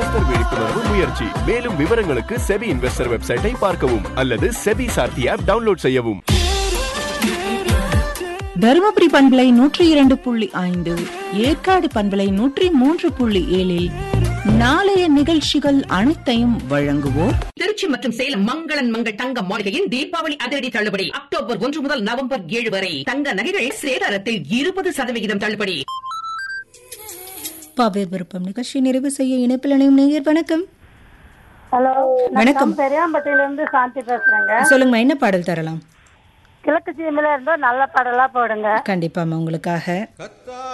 Investor விழிப்புணர்வு முயற்சி மேலும் விவரங்களுக்கு செபி இன்வெஸ்டர் வெப்சைட்டை பார்க்கவும் அல்லது செபி சார்த்தி ஆப் டவுன்லோட் செய்யவும் தருமபுரி பண்பலை நூற்றி இரண்டு புள்ளி ஐந்து ஏற்காடு பண்பலை நூற்றி மூன்று புள்ளி ஏழில் நாளைய நிகழ்ச்சிகள் அனைத்தையும் வழங்குவோர் திருச்சி மற்றும் சேலம் மங்களன் மங்கள் தங்க மாளிகையின் தீபாவளி அதிரடி தள்ளுபடி அக்டோபர் ஒன்று முதல் நவம்பர் ஏழு வரை தங்க நகைகள் சேதாரத்தில் இருபது சதவிகிதம் தள்ளுபடி பவேர் விருப்பம் நிகழ்ச்சி நிறைவு செய்ய இணைப்பில் இணையும் நேயர் வணக்கம் ஹலோ வணக்கம். பெரியாம்பட்டியில இருந்து சாந்தி பேசுறேங்க சொல்லுங்க என்ன பாடல் தரலாம் கிழக்கு சீமையில இருந்தோ நல்ல பாடலா போடுங்க கண்டிப்பாமா உங்களுக்காக